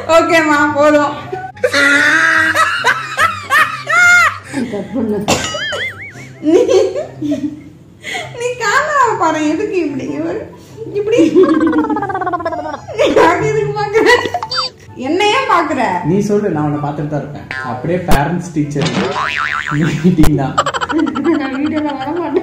ஓகேம்மா போதும் கட் பண்ணு நீ நீ கேமரா பாரு எதுக்கு இப்படி இவர் இப்படி நான் எதுக்கு பாக்குற என்னையே பாக்குற நீ சொல்லு நான் உன்னை பார்த்துட்டு தான் இருப்பேன் அப்படியே பேரண்ட்ஸ் டீச்சர் மீட்டிங் தான் நான் வீடியோல வர மாட்டேன்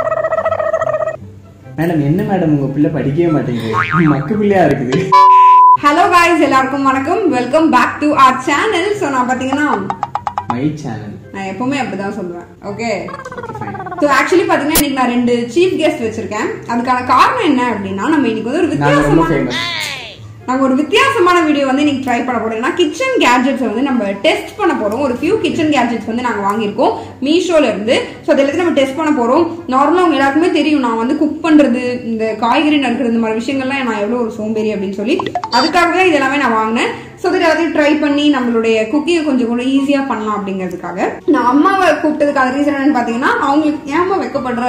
மேடம் என்ன மேடம் உங்க பிள்ளை படிக்கவே மாட்டேங்குது மக்கு பிள்ளையா இருக்குது ஹலோ காய்ஸ் எல்லாருக்கும் வணக்கம் welcome back to our channel so நான் பாத்தீங்கன்னா மை சேனல் நான் எப்பவுமே அப்படிதான் சொல்லுவேன் ஓகே ஸோ ஆக்சுவலி பாத்தீங்கன்னா இன்னைக்கு நான் ரெண்டு சீஃப் கெஸ்ட் வச்சிருக்கேன் அதுக்கான காரணம் என்ன அப்படின்னா நம்ம இன்னைக்கு வந்து ஒரு நாங்க ரொம்ப வித்தியாசமான ஃபேமஸ் நாங்க ஒரு வித்தியாசமான வீடியோ வந்து இன்னைக்கு ட்ரை பண்ண போறோம் ஏன்னா கிச்சன் கேட்ஜெட்ஸ் வந்து நம்ம டெஸ்ட் பண்ண போறோம் ஒரு ஃபியூ கிச்சன் கேட்ஜெட்ஸ் வந்து நாங்க வாங்கியிருக்கோம் மீஷோல இருந்து ஸோ அது எல்லாத்தையும் நம்ம டெஸ்ட் பண்ண போறோம் நார்மலா உங்க எல்லாருக்குமே தெரியும் நான் வந்து குக் பண்றது இந்த காய்கறி நறுக்கிறது இந்த மாதிரி விஷயங்கள்லாம் நான் எவ்வளவு ஒரு சோம்பேறி அப்படின்னு சொல்லி அதுக்காக தான் இது எல்லாமே நான் வாங்கினேன் ஸோ அதை எல்லாத்தையும் ட்ரை பண்ணி நம்மளுடைய குக்கிங்கை கொஞ்சம் கூட ஈஸியா பண்ணலாம் அப்படிங்கிறதுக்காக நான் அம்மாவை கூப்பிட்டதுக்கான ரீசன் என்னன்னு பாத்தீங்கன்னா அவங்களுக்கு ஏமா வைக்கப்படுற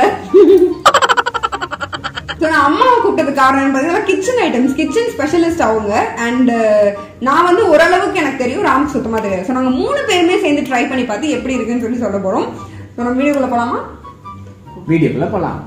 ஸோ நான் அம்மாவை கூப்பிட்டது காரணம் பார்த்தீங்கன்னா கிச்சன் ஐட்டம்ஸ் கிச்சன் ஸ்பெஷலிஸ்ட் அவங்க அண்ட் நான் வந்து ஓரளவுக்கு எனக்கு தெரியும் ராம் சுத்தமாக தெரியாது ஸோ நாங்கள் மூணு பேருமே சேர்ந்து ட்ரை பண்ணி பார்த்து எப்படி இருக்குன்னு சொல்லி சொல்ல போகிறோம் ஸோ நம்ம வீடியோக்குள்ள போகலாமா வீடியோக்குள்ள போலாம்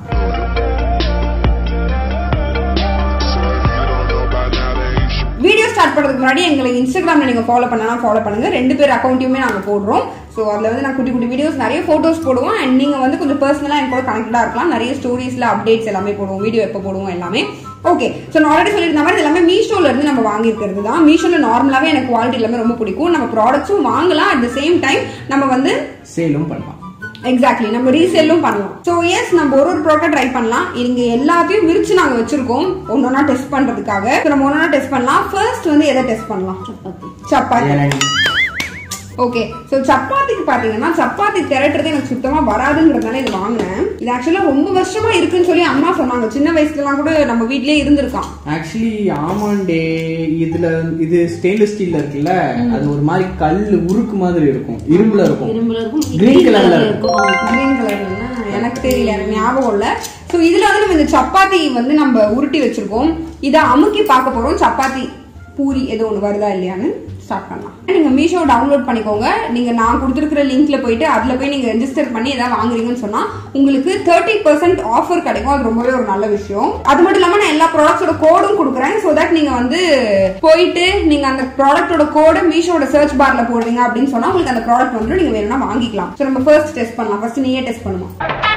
வீடியோ ஸ்டார்ட் பண்ணுறதுக்கு முன்னாடி எங்களை இன்ஸ்டாகிராமில் நீங்கள் ஃபாலோ பண்ணலாம் ஃபாலோ பண்ணுங்க ரெண்டு பேர் அக்கௌண்ட்டையுமே நாங்கள் போடுறோம் ஸோ அதில் வந்து நான் குட்டி குட்டி வீடியோஸ் நிறைய ஃபோட்டோஸ் போடுவோம் அண்ட் நீங்கள் வந்து கொஞ்சம் பர்சனலாக என் கூட கனெக்டடாக இருக்கலாம் நிறைய ஸ்டோரிஸில் அப்டேட்ஸ் எல்லாமே போடுவோம் வீடியோ எப்போ போடுவோம் எல்லாமே ஓகே ஸோ நான் ஆல்ரெடி சொல்லியிருந்த மாதிரி இது எல்லாமே மீஷோல இருந்து நம்ம வாங்கியிருக்கிறது தான் மீஷோல நார்மலாகவே எனக்கு குவாலிட்டி எல்லாமே ரொம்ப பிடிக்கும் நம்ம ப்ராடக்ட்ஸும் வாங்கலாம் அட் த சேம் டைம் நம்ம வந்து சேலும் பண்ணலாம் எக்ஸாக்ட்லி நம்ம ரீசேலும் பண்ணலாம் ஸோ எஸ் நம்ம ஒரு ஒரு ப்ராடக்ட் ட்ரை பண்ணலாம் இங்க எல்லாத்தையும் விரிச்சு நாங்க வச்சிருக்கோம் ஒன்னொன்னா டெஸ்ட் பண்றதுக்காக So, நம்ம ஒன்னொன்னா டெஸ்ட் பண்ணலாம் ஃபர்ஸ்ட் வந்து எதை டெஸ்ட் பண்ணலாம் சப்பாத்தி சப்பாத்தி இளநீ. ஓகே ஸோ சப்பாத்திக்கு பாத்தீங்கன்னா சப்பாத்தி திரட்டுறது எனக்கு சுத்தமா வராதுங்கிறதுனால இது வாங்கினேன் இது ஆக்சுவலா ரொம்ப வருஷமா இருக்குன்னு சொல்லி அம்மா சொன்னாங்க சின்ன வயசுலலாம் கூட நம்ம வீட்லயே இருந்திருக்கான் ஆக்சுவலி ஆமாண்டே இதுல இது ஸ்டெயின்லெஸ் ஸ்டீல்ல இருக்குல்ல அது ஒரு மாதிரி கல் உருக்கு மாதிரி இருக்கும் இரும்புல இருக்கும் இரும்புல இருக்கும் Green colourல இருக்கும் கிரீன் கலர்னா எனக்கு தெரியல எனக்கு ஞாபகம் இல்ல ஸோ இதுல வந்து நம்ம இந்த சப்பாத்தி வந்து நம்ம உருட்டி வச்சிருக்கோம் இதை அமுக்கி பார்க்க போறோம் சப்பாத்தி பூரி ஏதோ ஒன்று வருதா இல்லையான்னு ஸ்டார்ட் பண்ணலாம் நீங்க மீஷோ டவுன்லோட் பண்ணிக்கோங்க நீங்க நான் கொடுத்துருக்கிற லிங்க்ல போயிட்டு அதுல போய் நீங்க ரெஜிஸ்டர் பண்ணி ஏதாவது வாங்குறீங்கன்னு சொன்னா உங்களுக்கு தேர்ட்டி பர்சன்ட் ஆஃபர் கிடைக்கும் அது ரொம்பவே ஒரு நல்ல விஷயம் அது மட்டும் இல்லாம நான் எல்லா ப்ராடக்ட்ஸோட கோடும் கொடுக்குறேன் ஸோ தட் நீங்க வந்து போயிட்டு நீங்க அந்த ப்ராடக்ட்டோட கோடை மீஷோட சர்ச் பார்ல போடுறீங்க அப்படின்னு சொன்னா உங்களுக்கு அந்த ப்ராடக்ட் வந்து நீங்க வேணும்னா வாங்கிக்கலாம் ஸோ நம்ம ஃபர்ஸ்ட் டெஸ்ட் பண்ணலாம் ஃபர்ஸ்ட் நீயே டெஸ்ட் பண்ணுமா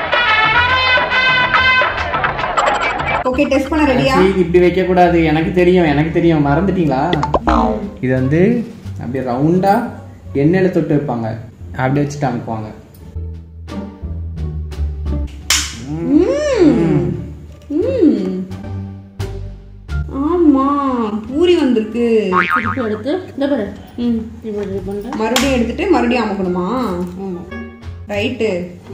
ஓகே டெஸ்ட் பண்ண ரெடியா Actually, இப்படி வைக்க கூடாது எனக்கு தெரியும் எனக்கு தெரியும் மறந்துட்டீங்களா இது வந்து அப்படியே ரவுண்டா எண்ணெயில தொட்டு வைப்பாங்க அப்படியே வச்சுட்டு அமுக்குவாங்க ம் ஆமா பூரி வந்திருக்கு திருப்பி எடுத்து இந்த பாரு ம் இப்படி இது பண்றேன் மறுபடியும் எடுத்துட்டு மறுபடியும் அமுக்கணுமா ஆமா ரைட்டு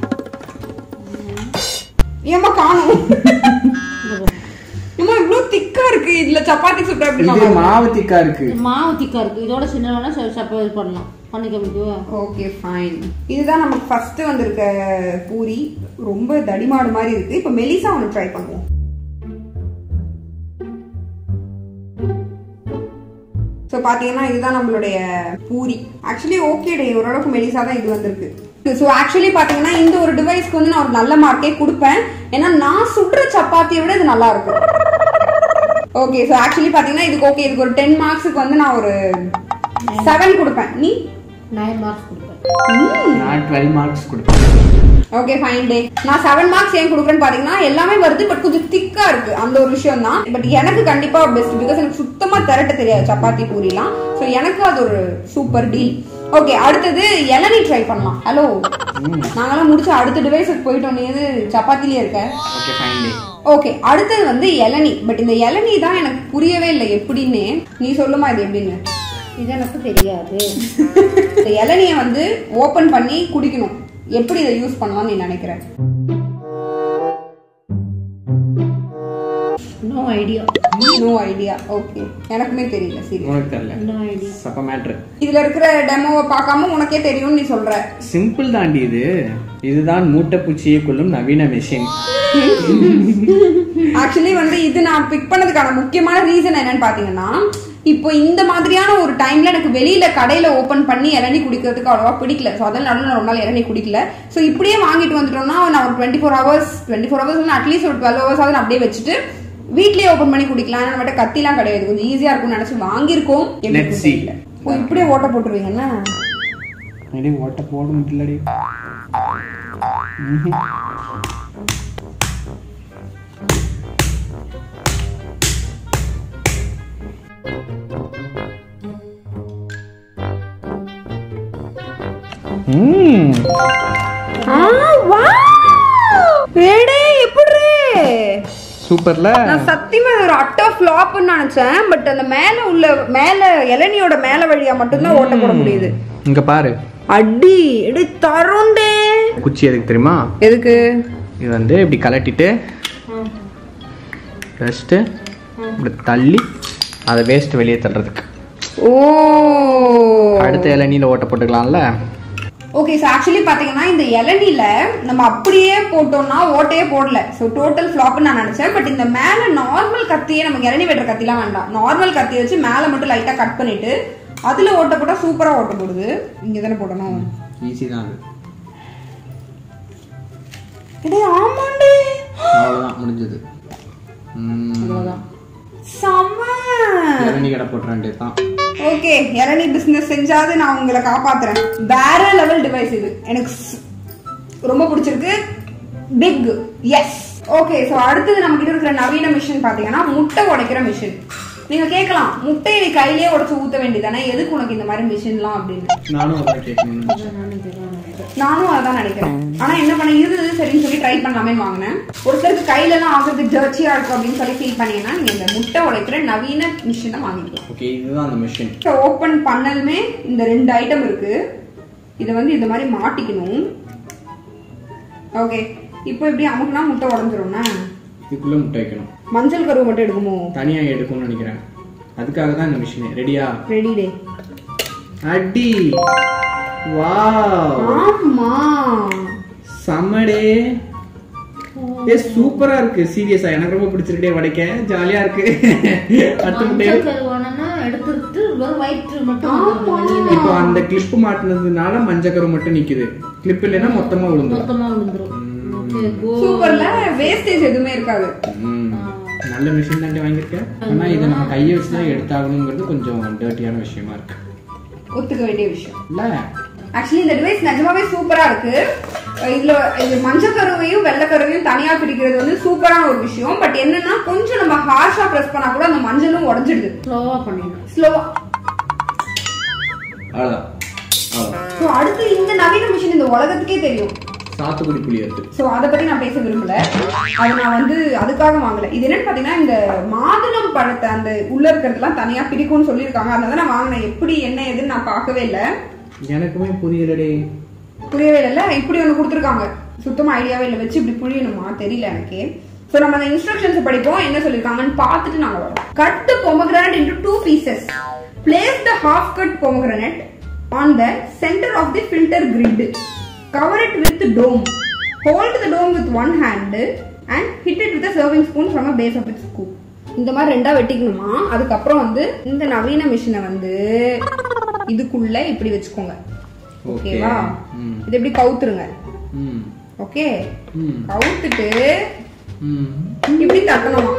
ஏமா காணும் இந்த பாரு. ஏமா இவ்ளோ திக்கா இருக்கு இதுல சப்பாத்தி சுட்டா எப்படி இது மாவு திக்கா இருக்கு இது மாவு திக்கா இருக்கு இதோட சின்ன வேணா சப்பா இது பண்ணலாம் பண்ணி காமிக்குவா ஓகே ஃபைன் இதுதான் நமக்கு ஃபர்ஸ்ட் வந்திருக்க பூரி ரொம்ப தடிமாடு மாதிரி இருக்கு இப்போ மெலிசா ஒன்று ட்ரை பண்ணுவோம் ஸோ பார்த்தீங்கன்னா இதுதான் நம்மளுடைய பூரி ஆக்சுவலி ஓகே டே ஓரளவுக்கு மெலிசா தான் இது வந்திருக்கு ஸோ ஆக்சுவலி பார்த்தீங்கன்னா இந்த ஒரு டிவைஸ்க்கு வந்து நான் ஒரு நல்ல மார்க்கே கொடுப்பேன் ஏன்னா நான் சுடுற சப்பாத்தியை விட இது நல்லா இருக்கும் ஓகே ஸோ ஆக்சுவலி பார்த்தீங்கன்னா இதுக்கு ஓகே இதுக்கு ஒரு டென் மார்க்ஸுக்கு வந்து நான் ஒரு செவன் கொடுப்பேன் நீ நைன் மார்க்ஸ் கொடுப்பேன் நான் டுவெல் மார்க்ஸ் கொடுப்பேன் ஓகே ஃபைன் டே நான் செவன் மார்க்ஸ் ஏன் கொடுக்குறேன்னு பாத்தீங்கன்னா எல்லாமே வருது பட் கொஞ்சம் திக்கா இருக்கு அந்த ஒரு விஷயம் தான் பட் எனக்கு கண்டிப்பா பெஸ்ட் பிகாஸ் எனக்கு சுத்தமா திரட்ட தெரியாது சப்பாத்தி பூரிலாம் ஸோ எனக்கு அது ஒரு சூப்பர் டீல் ஓகே அடுத்தது இளநீ ட்ரை பண்ணலாம் ஹலோ நாங்கெல்லாம் முடிச்சு அடுத்த டிவைஸுக்கு போயிட்டோம் நீ எது சப்பாத்திலே இருக்க ஓகே ஃபைன் டே ஓகே அடுத்தது வந்து இளநீ பட் இந்த இளநீ தான் எனக்கு புரியவே இல்லை எப்படின்னு நீ சொல்லுமா இது எப்படின்னு இது எனக்கு தெரியாது இந்த இளநியை வந்து ஓபன் பண்ணி குடிக்கணும் எப்படி இதை யூஸ் பண்ணலாம்னு நீ நினைக்கிற no idea no idea okay எனக்குமே தெரியல சீரியஸ் உனக்கு தெரியல நோ ஐடியா சப்ப மேட்ரு இதுல இருக்கிற டெமோவை பார்க்காம உனக்கே தெரியும்னு நீ சொல்ற சிம்பிள் தாண்டி இது இதுதான் மூட்டைப்பூச்சியை கொள்ளும் நவீன மெஷின் ஆக்சுவலி வந்து இது நான் பிக் பண்ணதுக்கான முக்கியமான ரீசன் என்னன்னு பாத்தீங்கன்னா இப்போ இந்த மாதிரியான ஒரு டைம்ல எனக்கு வெளியில கடையில ஓபன் பண்ணி இளநீ குடிக்கிறதுக்கு அவ்வளவா பிடிக்கல ஸோ அதனால நடுவில் நான் ரொம்ப நாள் இளநீ குடிக்கல ஸோ இப்படியே வாங்கிட்டு வந்துட்டோம்னா நான் ஒரு twenty four hours twenty four hours at least ஒரு டுவெல் ஹவர்ஸ் ஆகுது அப்படியே வச்சுட்டு வீட்லயே ஓபன் பண்ணி குடிக்கலாம் ஆனா நம்மகிட்ட கத்திலாம் கிடையாது கொஞ்சம் ஈஸியா இருக்கும்னு நினைச்சு வாங்கியிருக்கோம் எப்படி Let's see. தெரியல. ஓ இப்படியே ஓட்ட போட்டுருவீங்கன்னா அடி ஓட்ட போட முடியலடி ம்ஹும். ம் எப்படி சூப்பர்ல நான் சத்தியமா இது ஒரு அட்டா ஃபிளாப்னு நினைச்சேன் பட் அந்த மேல உள்ள மேல இளநியோட மேல வழியா மட்டும்தான் ஓட்ட போட முடியுது இங்க பாரு அடி எடி தருண்டே குச்சி எதுக்கு தெரியுமா எதுக்கு இது வந்து இப்படி கலட்டிட்டு ஜஸ்ட்டு இப்படி தள்ளி அதை வேஸ்ட் வெளியே தள்ளுறதுக்கு ஓ அடுத்த இளநீல ஓட்ட போட்டுக்கலாம்ல ஓகே ஸோ ஆக்சுவலி பார்த்தீங்கன்னா இந்த இளநில நம்ம அப்படியே போட்டோம்னா ஓட்டையே போடல ஸோ டோட்டல் ஃப்ளாப்னு நான் நினச்சேன் பட் இந்த மேலே நார்மல் கத்தியே நமக்கு இளநி வெட்டுற கத்திலாம் வேண்டாம் நார்மல் கத்தியை வச்சு மேலே மட்டும் லைட்டாக கட் பண்ணிட்டு அதில் ஓட்ட போட்டால் சூப்பராக ஓட்ட போடுது இங்கே தானே போடணும் ஈஸி தான் அது இதே ஆமாண்டே அவ்வளோதான் முடிஞ்சது அவ்வளோதான் செம்ம இளநீ கடை போட்டுற வேண்டியது தான் ஓகே இளநீ பிசினஸ் செஞ்சாது நான் உங்களை காப்பாத்துறேன் வேற லெவல் டிவைஸ் இது எனக்கு ஸ்- ரொம்ப பிடிச்சிருக்கு பிக் எஸ் ஓகே ஸோ அடுத்தது நம்ம கிட்ட இருக்கிற நவீன மிஷின் பாத்தீங்கன்னா முட்டை உடைக்கிற மிஷின் நீங்க கேட்கலாம் முட்டையை நீ கையிலேயே உடைச்சு ஊத்த வேண்டியதானே எதுக்கு உனக்கு இந்த மாதிரி மிஷின்லாம் அப்படின்னு நானும் அதான் கேட்கணும் நானும் அதான் நினைக்கிறேன் ஆனா என்ன பண்ண இருந்தது சரின்னு சொல்லி ட்ரை பண்ணலாமேன்னு வாங்கினேன் ஒருத்தருக்கு கையில எல்லாம் ஆகுறது ஜர்ச்சியா இருக்கும் அப்படின்னு சொல்லி ஃபீல் பண்ணீங்கன்னா நீங்க இந்த முட்டை உடைக்கிற நவீன மிஷினை வாங்கிக்கலாம் ஓகே இதுதான் அந்த மிஷின் ஓப்பன் பண்ணதுமே இந்த ரெண்டு ஐட்டம் இருக்கு இதை வந்து இந்த மாதிரி மாட்டிக்கணும் ஓகே இப்போ இப்படி அமுக்குனா முட்டை உடஞ்சிரும்னா இதுக்குள்ள முட்டை வைக்கணும் மஞ்சள் கருவு மட்டும் எடுக்குமோ தனியா எடுக்கும்னு நினைக்கிறேன் அதுக்காக தான் இந்த மிஷின் ரெடியா ரெடி டே அடி வாவ் ஆமா செம்மடே ஏ சூப்பரா இருக்கு சீரியஸா எனக்கு ரொம்ப பிடிச்சிருக்கே வடைக்க ஜாலியா இருக்கு அடுத்த முட்டை மஞ்சள் கருவானன்னா எடுத்துட்டு வெறும் வயிற்று மட்டும் வந்துரும் வெளியில. இப்போ அந்த கிளிப் மாட்டினதுனால மஞ்சக்கரு மட்டும் நிக்குது கிளிப் இல்லைன்னா மொத்தமா விழுந்துரும் மொத்தமா விழுந்துரும் ஓகே கோ சூப்பர்ல வேஸ்டேஜ் எதுவுமே இருக்காது ம். நல்ல மிஷின் தாண்டி வாங்கியிருக்கேன் ஆனா இதை நம்ம கையை வச்சு தான் எடுத்தாகணுங்கிறது கொஞ்சம் டர்ட்டியான விஷயமா இருக்கு ஒத்துக்க வேண்டிய விஷயம் இல்ல ஆக்சுவலி இந்த டிவைஸ் நிஜமாவே சூப்பரா இருக்கு அஹ் இதுல இது மஞ்சள் கருவையும் வெள்ளை கருவையும் தனியா பிரிக்கிறது வந்து சூப்பரான ஒரு விஷயம் பட் என்னன்னா கொஞ்சம் நம்ம ஹார்ஷா பிரஸ் பண்ணா கூட அந்த மஞ்சளும் உடஞ்சிடுது ஸ்லோவா பண்ணிடணும் ஸ்லோவா அவ்வளவுதான் அவ்வளவுதான் ஸோ அடுத்து இந்த நவீன மிஷின் இந்த உலகத்துக்கே தெரியும் சாத்துக்குடி புளி இருக்கு ஸோ அதை பத்தி நான் பேச விரும்பல அது நான் வந்து அதுக்காக வாங்கல இது என்னன்னு பாத்தீங்கன்னா இந்த மாதுளம் பழத்தை அந்த உள்ள இருக்கிறதுலாம் தனியா பிரிக்கும்னு சொல்லியிருக்காங்க அதனால நான் வாங்கினேன் எப்படி என்ன ஏதுன்னு நான் பார்க்கவே இல்லை எனக்குமே புரியலடே புரியவே இல்லைல்ல இப்படி ஒன்று கொடுத்துருக்காங்க சுத்தமா ஐடியாவே இல்லை வச்சு இப்படி புரியணுமா தெரியல எனக்கு ஸோ நம்ம அந்த இன்ஸ்ட்ரக்ஷன்ஸ் படிப்போம் என்ன சொல்லியிருக்காங்கன்னு பார்த்துட்டு நாங்கள் வரோம் cut the pomegranate into two pieces place the half cut pomegranate on the centre of the filter grid cover it with dome hold the dome with one hand and hit it with serving spoon from a base of it scoop இந்த மாதிரி ரெண்டா வெட்டிக்கணுமா அதுக்கப்புறம் வந்து இந்த நவீன மிஷினை வந்து இதுக்குள்ள இப்படி வச்சுக்கோங்க Okay. ஓகேவா ம். இது இப்படி கவுத்துருங்க ம் ஓகே ம் கவுத்துட்டு ம் இப்படி தட்டணுமா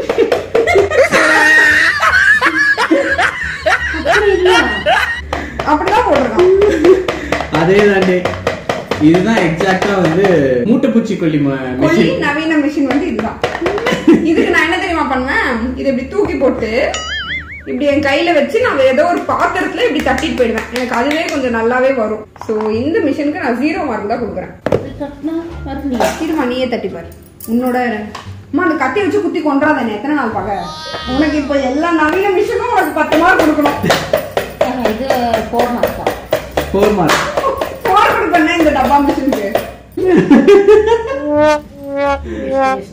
அப்படிதான் போட்டிருக்கான் அதே தாண்டே இதுதான் எக்ஸாக்டா வந்து மூட்டைப்பூச்சி கொல்லி கொல்லி மிஷின் நவீன மிஷின் வந்து இதுதான் இதுக்கு நான் என்ன தெரியுமா பண்ணேன் இதை இப்படி தூக்கி போட்டு இப்படி என் கையில வச்சு நான் ஏதோ ஒரு பாத்திரத்துல இப்படி தட்டிட்டு போயிடுவேன் எனக்கு அதுவே கொஞ்சம் நல்லாவே வரும் சோ இந்த மிஷினுக்கு நான் ஜீரோ மார்க் தான் கொடுக்குறேன் இது கட்டினா வரலையா இருமா நீயே தட்டிப்பாரு உன்னோட அம்மா அந்த கத்தி வச்சு குத்தி கொண்டாத எத்தனை நாள் பாக்க உனக்கு இப்போ எல்லா நவீன மிஷினும் உனக்கு பத்து மார்க் கொடுக்கணும் ஆஹா, இது போடணும் அப்பா. ஃபோர் மார்க் மார்க் கொடுப்பேன் இந்த டப்பா மிஷினுக்கு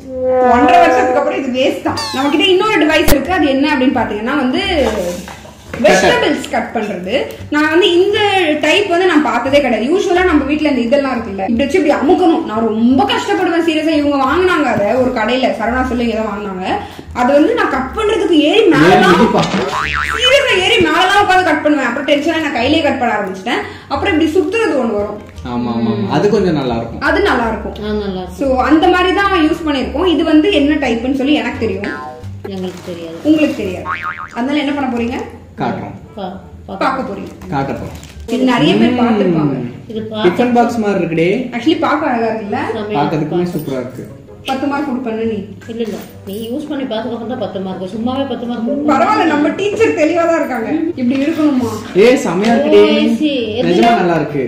ஒன்றரை வருஷத்துக்கு அப்புறம் இது வேஸ்ட் தான் நம்ம கிட்ட இன்னொரு டிவைஸ் இருக்கு அது என்ன அப்படின்னு பாத்தீங்கன்னா வந்து வெஜிடபிள்ஸ் கட் பண்றது நான் வந்து இந்த டைப் வந்து நான் பார்த்ததே கிடையாது யூஸ்வலா நம்ம வீட்ல இந்த இதெல்லாம் இருக்குல்ல இப்படி வச்சு இப்படி அமுக்கணும் நான் ரொம்ப கஷ்டப்படுவேன் சீரியஸா இவங்க வாங்குனாங்க அதை ஒரு கடையில சரவணா சொல்லி ஏதோ வாங்குனாங்க அது வந்து நான் கட் பண்றதுக்கு ஏறி மேலாம் மிதிப்பா. சீரியஸா ஏறி மேலாம் உட்காந்து கட் பண்ணுவேன் அப்புறம் டென்ஷனா நான் கையிலேயே கட் பண்ண ஆரம்பிச்சிட்டேன் அப்புறம் இப்படி சுத்துறது ஒண்ணு வரும் ஆமா ஆமா ஆமா. அது கொஞ்சம் நல்லா இருக்கும் அது நல்லா இருக்கும் ஆ நல்லா இருக்கும் சோ அந்த மாதிரி தான் யூஸ் பண்ணிருக்கோம் இது வந்து என்ன டைப்னு சொல்லி எனக்கு தெரியும் எங்களுக்கு தெரியாது உங்களுக்கு தெரியாது அதனால என்ன பண்ண போறீங்க காட்டுறோம் பா- பா- பார்க்க போறீங்க காட்ட போறோம் இது நிறைய பேர் பார்த்திருப்பாங்க இது டிஃபன் பாக்ஸ் மாதிரி இருக்குடே ஆக்சுவலி பார்க்க அழகா இருக்குல்ல பார்க்கறதுக்குமே சூப்பரா இருக்கு பத்து மார்க் கொடுப்பேன்னு நீ இல்ல இல்ல நீ யூஸ் பண்ணி பார்த்துக்கோ தான் பத்து மார்க் சும்மாவே பத்து மார்க் பரவாயில்ல நம்ம டீச்சர் தெளிவா தான் இருக்காங்க இப்படி இருக்கணுமா ஏ செமையா இருக்குடே ஓ, I see. நிஜமா நல்லா இருக்கு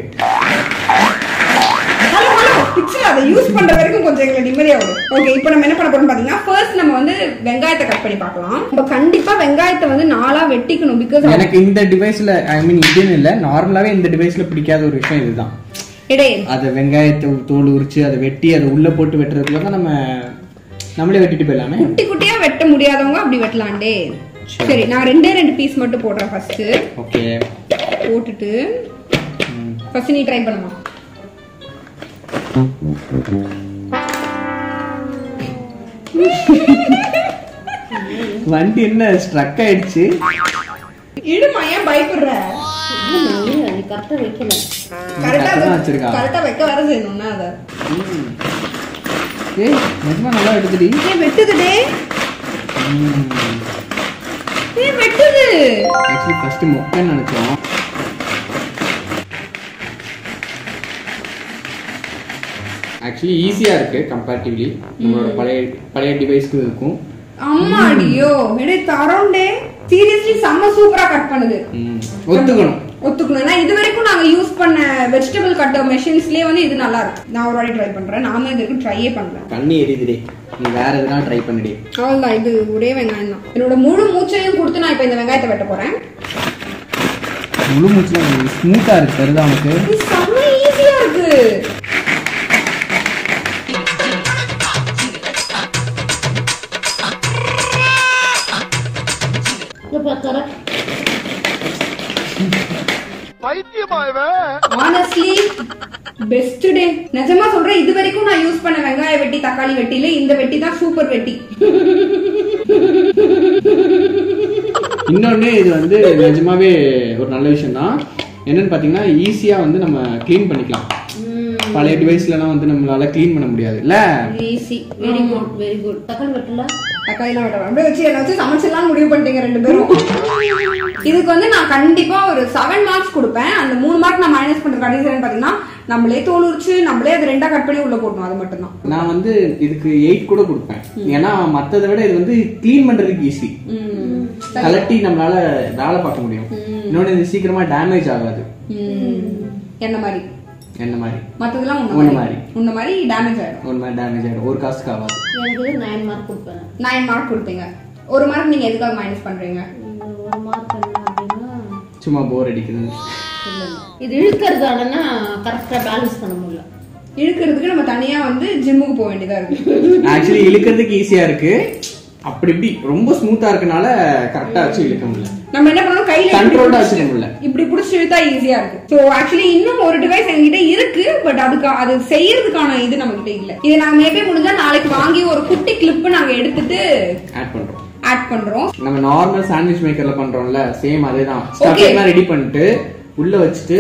ஹலோ ஹலோ பிக்சர் அதை யூஸ் பண்ற வரைக்கும் கொஞ்சம் எங்களுக்கு நிம்மதியா வரும் ஓகே இப்போ நம்ம என்ன பண்ண போறோம் பாத்தீங்கன்னா ஃபர்ஸ்ட் நம்ம வந்து வெங்காயத்தை கட் பண்ணி பார்க்கலாம் நம்ம கண்டிப்பா வெங்காயத்தை வந்து நாலா வெட்டிக்கணும் பிகாஸ் எனக்கு இந்த டிவைஸ்ல ஐ மீன் இதுன்னு இல்ல நார்மலாவே இந்த டிவைஸ்ல பிடிக்காத ஒரு விஷயம் இதுதான் இடையே அதை வெங்காயத்தை தோல் உரிச்சு அதை வெட்டி அதை உள்ள போட்டு வெட்டுறதுக்கு தான் நம்ம நம்மளே வெட்டிட்டு போயிடலாமே குட்டி குட்டியா வெட்ட முடியாதவங்க அப்படி வெட்டலாண்டே சரி நான் ரெண்டே ரெண்டு பீஸ் மட்டும் போடுறேன் ஃபர்ஸ்ட் ஓகே போட்டுட்டு ஃபர்ஸ்ட் நீ ட்ரை பண்ணுமா வண்டி என்ன ஸ்ட்ரக் ஆயிடுச்சு இடுமா ஏன் பயப்படுற நீ கரெக்டா வைக்கல கரெக்டா கரெக்டா தான் வச்சிருக்கா கரெக்டா வைக்க வர செய்யணும்னா அத ம். ஏய் நிஜமா நல்லா எடுத்துடி ஏன் வெட்டுதுடே ஏன் வெட்டுது ஆக்சுவலி ஃபர்ஸ்ட் மொக்கைன்னு நினைச்சோம் ஆக்சுவலி ஈஸியா இருக்கு கம்பேரிட்டிவ்லி நம்மளோட பழைய பழைய டிவைஸ்க்கு இருக்கும் அம்மாடியோ எடே தரோண்டே சீரியஸ்லி செம்ம சூப்பரா கட் பண்ணுது ம். ஒத்துக்கணும் ஒத்துக்கணும் ஏன்னா இது வரைக்கும் நாங்க யூஸ் பண்ண வெஜிடபிள் கட்டர் மெஷின்ஸ்லயே வந்து இது நல்லா இருக்கு நான் ஒரு வாட்டி ட்ரை பண்றேன் நாம இது வரைக்கும் ட்ரையே பண்ணல கண்ணி எரியுதுடே நீ வேற எதுனா ட்ரை பண்ணிடி அவ்வளவுதான் இது ஒரே வெங்காயம் தான் என்னோட முழு மூச்சையும் கொடுத்து நான் இப்ப இந்த வெங்காயத்தை வெட்ட போறேன் முழு மூச்சுல ஸ்மூத்தா இருக்கு தெரியுதா உனக்கு இது செம்ம ஈஸியா இருக்கு இப்ப தர ஆனஸ்ட்லி பெஸ்ட் டே நிஜமா சொல்றேன் இது வரைக்கும் நான் யூஸ் பண்ண வெங்காய வெட்டி தக்காளி வெட்டில இந்த வெட்டி தான் சூப்பர் வெட்டி இன்னொன்னு இது வந்து நிஜமாவே ஒரு நல்ல விஷயம் தான் என்னன்னு பாத்தீங்கன்னா ஈஸியா வந்து நம்ம க்ளீன் பண்ணிக்கலாம் பழைய டிவைஸ்லலாம் வந்து நம்மளால க்ளீன் பண்ண முடியாது இல்ல easy very good very good தக்காளி வெட்டல தக்காளிலாம் வெட்டலாம் அப்படியே வச்சு என்ன வச்சு சமைச்சிடலாம் முடிவு பண்ணிட்டீங்க ரெண்டு பேரும் இதுக்கு வந்து நான் கண்டிப்பா ஒரு செவன் மார்க்ஸ் கொடுப்பேன் அந்த மூணு மார்க் நான் மைனஸ் பண்ற கடைசி பாத்தீங்கன்னா நம்மளே தோல் உரிச்சு நம்மளே அதை ரெண்டா கட் பண்ணி உள்ள போடணும் அது மட்டும் தான் நான் வந்து இதுக்கு எயிட் கூட கொடுப்பேன் ஏன்னா மத்ததை விட இது வந்து க்ளீன் பண்றதுக்கு ஈஸி கலட்டி நம்மளால வேலை பார்க்க முடியும் இன்னொன்னு இது சீக்கிரமா டேமேஜ் ஆகாது என்ன மாதிரி என்ன மாதிரி மத்ததெல்லாம் உன்ன உன்ன மாதிரி. மாதிரி உன்ன மாதிரி டேமேஜ் ஆயிடும் ஒரு மாதிரி டேமேஜ் ஆயிடும் ஒரு காசுக்கு ஆகாது எனக்கு இது நைன் மார்க் கொடுப்பேன் நைன் மார்க் கொடுப்பீங்க ஒரு மார்க் நீங்க எதுக்காக மைனஸ் பண்றீங்க இந்த ஒரு மார்க் என்ன அப்படின்னா சும்மா போர் அடிக்குது இல்ல இல்ல இது இழுக்கிறதாலன்னா கரெக்டா பேலன்ஸ் பண்ண முடியல இழுக்கிறதுக்கு நம்ம தனியா வந்து ஜிம்முக்கு போக வேண்டியதா இருக்கு ஆக்சுவலி இழுக்கிறதுக்கு ஈஸியா இருக்கு அப்படி இப்படி ரொம்ப ஸ்மூத்தா இருக்கனால கரெக்டா வச்சு இழுக்க முடியல நம்ம என்ன பண்ணணும் கையில இப்படி Controlled ஆ புடிச்சு- வச்சுக்க முடியல. இப்படி புடிச்சு இழுத்தா ஈஸியா இருக்கு சோ ஆக்சுவலி இன்னும் ஒரு டிவைஸ் என்கிட்ட இருக்கு பட் அதுக்கு அது செய்யறதுக்கான இது நம்ம கிட்ட இல்ல இது நாங்க மேபி முடிஞ்சா நாளைக்கு வாங்கி ஒரு குட்டி கிளிப் நாங்க எடுத்துட்டு ஆட் பண்றோம் ஆட் பண்றோம் நம்ம நார்மல் சாண்ட்விச் மேக்கர்ல பண்றோம்ல சேம் அதே தான் Okay. ஸ்டஃபிங்லாம் ரெடி பண்ணிட்டு உள்ள வச்சுட்டு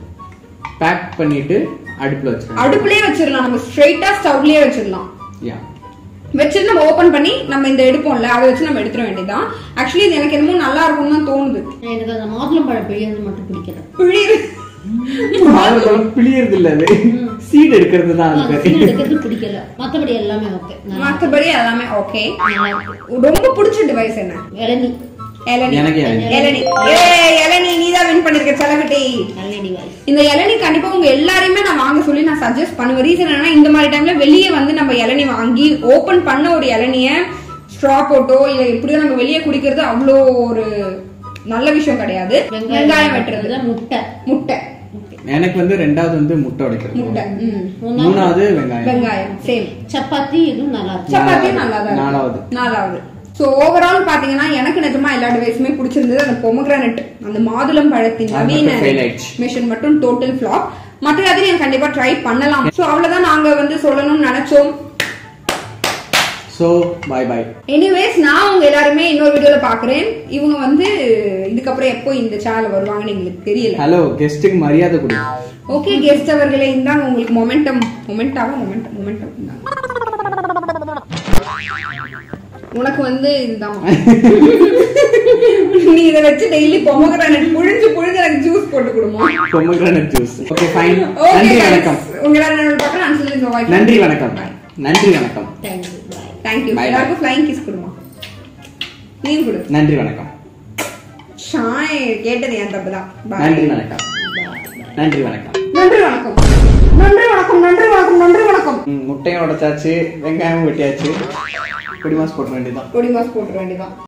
பேக் பண்ணிட்டு அடுப்புல வச்சிருக்கோம் அடுப்புலயே வச்சிடலாம் நம்ம ஸ்ட்ரைட்டா ஸ்டவ்லயே வச்சிடலாம் யா வச்சுட்டு நம்ம ஓபன் பண்ணி நம்ம இந்த எடுப்போம்ல அதை வச்சு நம்ம எடுத்துட வேண்டியதுதான் ஆக்சுவலி இது எனக்கு என்னமோ நல்லா இருக்கும்னு தான் தோணுது எனக்கு அந்த மாதுளம்பழம் பிழியறது மட்டும் பிடிக்கல பிழியுது மாதுளம்பழம் பிழியறது இல்ல அது சீட் எடுக்கிறது தான் அது அது பேரு. சீடு எடுக்கிறது பிடிக்கல மத்தபடி எல்லாமே ஓகே மத்தபடி எல்லாமே ஓகே நல்லா இருக்கு ரொம்ப பிடிச்ச டிவைஸ் என்ன இளநி இளநீ எனக்கு இளநீ. இளநீ ஏய் இளநீ நீதான் வின் பண்ணிருக்க செலவிட்டி இளநி வாய்ஸ் இந்த இளநீ கண்டிப்பா உங்க எல்லாரையுமே நான் வாங்க சொல்லி நான் சஜஸ்ட் பண்ணுவேன் ரீசன் என்னன்னா இந்த மாதிரி டைம்ல வெளியே வந்து நம்ம இளநீ வாங்கி ஓபன் பண்ண ஒரு இளநிய ஸ்ட்ரா போட்டோ இல்ல எப்படியோ நம்ம வெளியே குடிக்கிறது அவ்வளோ ஒரு நல்ல விஷயம் கிடையாது வெங்காயம் வெட்டுறது முட்டை முட்டை எனக்கு வந்து ரெண்டாவது வந்து முட்டை உடைக்கிறது முட்டை ம். மூணாவது வெங்காயம் வெங்காயம் சேம் சப்பாத்தி இதுவும் நல்லா இருக்கு சப்பாத்தியும் நல்லா தான் நாலாவது. இருக்கு. நாலாவது ஸோ ஓவரால் பாத்தீங்கன்னா எனக்கு நிஜமா எல்லா டிவைஸுமே பிடிச்சிருந்தது அந்த பொமக்ரானட் அந்த மாதுளம் பழத்தின் அது நவீன மட்டும் fail ஆயிடுச்சு. மிஷன் மட்டும் டோட்டல் ஃபிளாப் மற்ற எல்லாத்தையும் எனக்கு கண்டிப்பா ட்ரை பண்ணலாம் ஸோ அவ்வளவுதான் நாங்க வந்து சொல்லணும்னு நினைச்சோம் ஸோ பாய் பாய் எனிவேஸ் நான் உங்க எல்லாருமே இன்னொரு வீடியோல பாக்குறேன் இவங்க வந்து இதுக்கப்புறம் எப்போ இந்த சேனல் வருவாங்கன்னு எங்களுக்கு தெரியல ஹலோ கெஸ்ட்டுக்கு மரியாதை கொடு ஓகே கெஸ்ட் அவர்களே இந்தாங்க உங்களுக்கு மொமெண்டம் மொமெண்டாவா மொமெண்டம் மொமெண்டம் உனக்கு வந்து இதுதான் நீ இதை வச்சு டெய்லி பொமக்ரானட் புழிஞ்சு புழிஞ்சு எனக்கு ஜூஸ் போட்டு கொடுமா pomegranate juice okay fine okay நன்றி வணக்கம் உங்க எல்லாரும் பார்க்கலாம் அன்சில் இந்த வாய்ஸ் நன்றி வணக்கம் நன்றி வணக்கம் தேங்க்யூ தேங்க்யூ Bye, bye. எல்லாருக்கும் ஃப்ளைங் கிஸ் கொடுமா நீயும் கொடு நன்றி வணக்கம் ஷாய் கேட்டது என் தப்பு தான் நன்றி வணக்கம் நன்றி வணக்கம் நன்றி வணக்கம் நன்றி வணக்கம் நன்றி வணக்கம் நன்றி வணக்கம் ம், முட்டையும் உடைச்சாச்சு வெங்காயமும் வெட்டியாச்சு குடிமாஸ் போட்ட வேண்டியதான் கொடி மாஸ் போட்டுற வேண்டியதான்